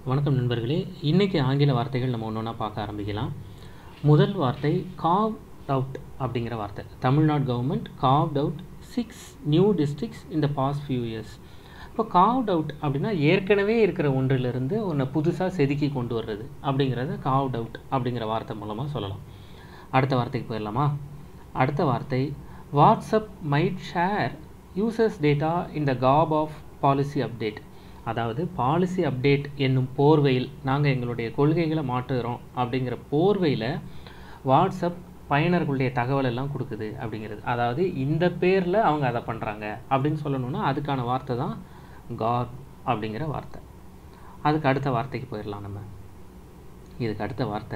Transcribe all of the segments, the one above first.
வணக்கம் நண்பர்களே இன்றைக்கி ஆங்கில வார்த்தைகள் நம்ம ஒன்று ஒன்றா பார்க்க ஆரம்பிக்கலாம் முதல் வார்த்தை காவ் அவுட் அப்படிங்கிற வார்த்தை Tamil Nadu government carved out six new districts இந்த பாஸ்ட் ஃபியூ இயர்ஸ் இப்போ காவ்ட் அவுட் அப்படின்னா ஏற்கனவே இருக்கிற ஒன்றிலிருந்து ஒன்று புதுசாக செதுக்கி கொண்டு வர்றது அப்படிங்கிறத காவ்ட் அவுட் அப்படிங்கிற வார்த்தை மூலமாக சொல்லலாம் அடுத்த வார்த்தைக்கு போயிடலாமா அடுத்த வார்த்தை WhatsApp might share users data in the garb of policy update அதாவது பாலிசி அப்டேட் என்னும் போர்வையில் நாங்கள் எங்களுடைய கொள்கைகளை மாற்றுகிறோம் அப்படிங்கிற போர்வையில் வாட்ஸ்அப் பயனர்களுடைய தகவல் எல்லாம் கொடுக்குது அப்படிங்கிறது அதாவது இந்த பேரில் அவங்க அதை பண்ணுறாங்க அப்படின்னு சொல்லணும்னா அதுக்கான வார்த்தை தான் கார் அப்படிங்கிற வார்த்தை அதுக்கு அடுத்த வார்த்தைக்கு போயிடலாம் நம்ம இதுக்கு அடுத்த வார்த்தை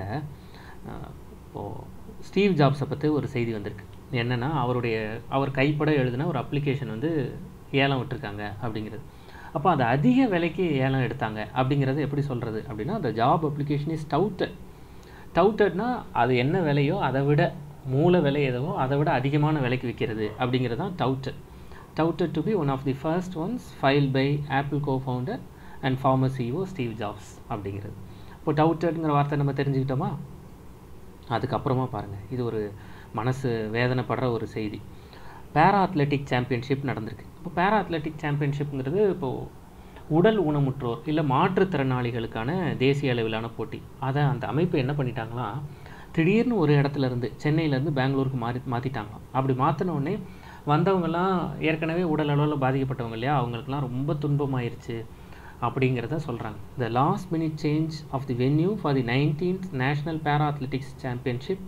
இப்போது ஸ்டீவ் ஜாப்ஸை பற்றி ஒரு செய்தி வந்திருக்கு என்னென்னா அவருடைய அவர் கைப்பட எழுதின ஒரு அப்ளிகேஷன் வந்து ஏலம் விட்டுருக்காங்க அப்படிங்கிறது அப்போ அது அதிக விலைக்கு ஏலம் எடுத்தாங்க அப்படிங்கிறது எப்படி சொல்கிறது அப்படின்னா அந்த ஜாப் அப்ளிகேஷன் இஸ் டவுட்டட் டவுட்டட்னா அது என்ன விலையோ அதை விட மூல விலை எதுவோ அதை விட அதிகமான விலைக்கு விற்கிறது அப்படிங்கிறது தான் touted touted to be one of the first ones filed by Apple co founder and former CEO Steve Jobs அப்படிங்கிறது இப்போ டவுட்டட்ங்கிற வார்த்தை நம்ம தெரிஞ்சுக்கிட்டோமா அதுக்கப்புறமா பாருங்கள் இது ஒரு மனசு வேதனைப்படுற ஒரு செய்தி பேரா அத்லெட்டிக் சாம்பியன்ஷிப் நடந்திருக்கு இப்போ பேரா அத்லெட்டிக் சாம்பியன்ஷிப்ங்கிறது இப்போது உடல் ஊனமுற்றோர் இல்லை மாற்றுத்திறனாளிகளுக்கான தேசிய அளவிலான போட்டி அதை அந்த அமைப்பு என்ன பண்ணிட்டாங்களா திடீர்னு ஒரு இடத்துல இருந்து சென்னையிலேருந்து பெங்களூருக்கு மாறி மாற்றிட்டாங்களாம் அப்படி மாற்றினோடனே வந்தவங்கெல்லாம் ஏற்கனவே உடல் அளவில் பாதிக்கப்பட்டவங்க இல்லையா அவங்களுக்குலாம் ரொம்ப துன்பமாயிருச்சு அப்படிங்கிறத சொல்கிறாங்க the last minute change of the venue for the nineteenth national para athletics championship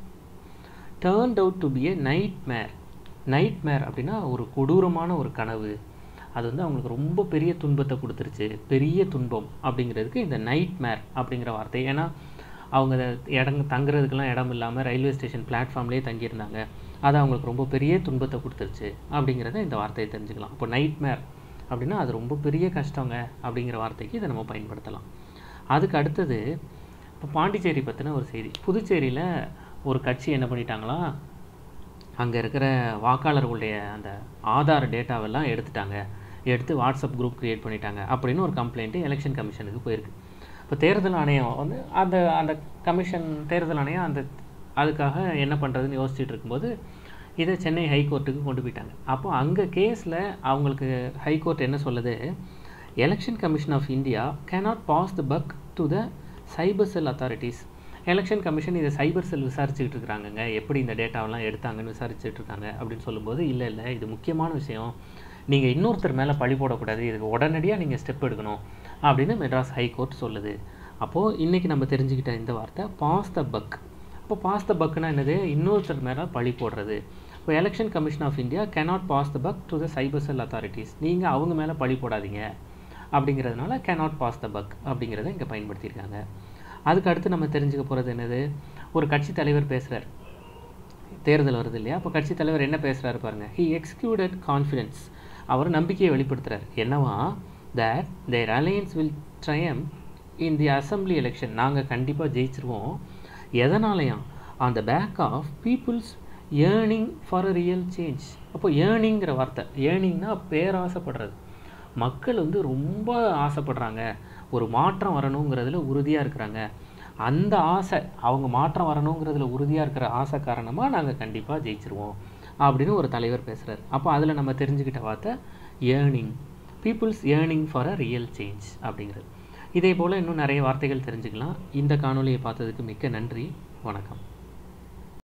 turned out to be a nightmare nightmare அப்படின்னா ஒரு கொடூரமான ஒரு கனவு அது வந்து அவங்களுக்கு ரொம்ப பெரிய துன்பத்தை கொடுத்துருச்சு பெரிய துன்பம் அப்படிங்கிறதுக்கு இந்த நைட் மேர் அப்படிங்கிற வார்த்தை ஏன்னா அவங்க இடங்க தங்குறதுக்கெல்லாம் இடம் இல்லாமல் ரயில்வே ஸ்டேஷன் பிளாட்ஃபார்ம்லேயே தங்கியிருந்தாங்க அது அவங்களுக்கு ரொம்ப பெரிய துன்பத்தை கொடுத்துருச்சு அப்படிங்கிறத இந்த வார்த்தையை தெரிஞ்சுக்கலாம் இப்போ நைட் மேர் அப்படின்னா அது ரொம்ப பெரிய கஷ்டங்க அப்படிங்கிற வார்த்தைக்கு இதை நம்ம பயன்படுத்தலாம் அதுக்கு அடுத்தது இப்போ பாண்டிச்சேரி பற்றின ஒரு செய்தி புதுச்சேரியில் ஒரு கட்சி என்ன பண்ணிட்டாங்களா அங்கே இருக்கிற வாக்காளர்களுடைய அந்த ஆதார் டேட்டாவெல்லாம் எடுத்துட்டாங்க எடுத்து வாட்ஸ்அப் குரூப் க்ரியேட் பண்ணிட்டாங்க அப்படின்னு ஒரு கம்ப்ளைண்ட்டு எலெக்ஷன் கமிஷனுக்கு போயிருக்கு இப்போ தேர்தல் ஆணையம் வந்து அந்த அந்த கமிஷன் தேர்தல் ஆணையம் அந்த அதுக்காக என்ன பண்ணுறதுன்னு யோசிச்சுட்டு இருக்கும்போது இதை சென்னை ஹைகோர்ட்டுக்கு கொண்டு போயிட்டாங்க அப்போ அங்கே கேஸில் அவங்களுக்கு ஹைகோர்ட் என்ன சொல்லுது election commission of India cannot pass the buck to the cyber cell authorities election commission இதை சைபர் செல் விசாரிச்சுக்கிட்டு இருக்கிறாங்கங்க எப்படி இந்த டேட்டாவெல்லாம் எடுத்தாங்கன்னு விசாரிச்சுட்டு இருக்காங்க அப்படின்னு சொல்லும்போது இல்லை இல்லை இது முக்கியமான விஷயம் நீங்கள் இன்னொருத்தர் மேலே பழி போடக்கூடாது இதுக்கு உடனடியாக நீங்கள் ஸ்டெப் எடுக்கணும் அப்படின்னு மெட்ராஸ் ஹைகோர்ட் சொல்லுது அப்போது இன்றைக்கி நம்ம தெரிஞ்சுக்கிட்ட இந்த வார்த்தை பாஸ் த பக் இப்போ பாஸ் த பக்னா என்னது இன்னொருத்தர் மேலே பழி போடுறது இப்போ election commission of India cannot pass the buck to the cyber cell authorities நீங்கள் அவங்க மேலே பழி போடாதீங்க அப்படிங்கிறதுனால கேனாட் பாஸ் த பக் அப்படிங்கிறத இங்கே பயன்படுத்தியிருக்காங்க அதுக்கு அடுத்து நம்ம தெரிஞ்சுக்க போகிறது என்னது ஒரு கட்சி தலைவர் பேசுகிறார் தேர்தல் வருது இல்லையா அப்போ கட்சி தலைவர் என்ன பேசுகிறாரு பாருங்கள் ஹி எக்ஸ்க்ளூடட் கான்ஃபிடென்ஸ் அவர் நம்பிக்கையை வெளிப்படுத்துகிறார் என்னவா that their alliance will triumph in the assembly election நாங்கள் கண்டிப்பாக ஜெயிச்சிருவோம் எதனாலையும் on the back of people's yearning for a real change அப்போ ஏர்னிங்கிற வார்த்தை ஏர்னிங்னா பேராசைப்படுறது மக்கள் வந்து ரொம்ப ஆசைப்படுறாங்க ஒரு மாற்றம் வரணுங்கிறதுல உறுதியாக இருக்கிறாங்க அந்த ஆசை அவங்க மாற்றம் வரணுங்கிறதுல உறுதியாக இருக்கிற ஆசை காரணமாக நாங்கள் கண்டிப்பாக ஜெயிச்சிருவோம் அப்படின்னு ஒரு தலைவர் பேசுகிறார் அப்போ அதில் நம்ம தெரிஞ்சுக்கிட்ட வார்த்தை yearning people's yearning for a real change அப்படிங்கிறது இதே போல் இன்னும் நிறைய வார்த்தைகள் தெரிஞ்சுக்கலாம் இந்த காணொலியை பார்த்ததுக்கு மிக்க நன்றி வணக்கம்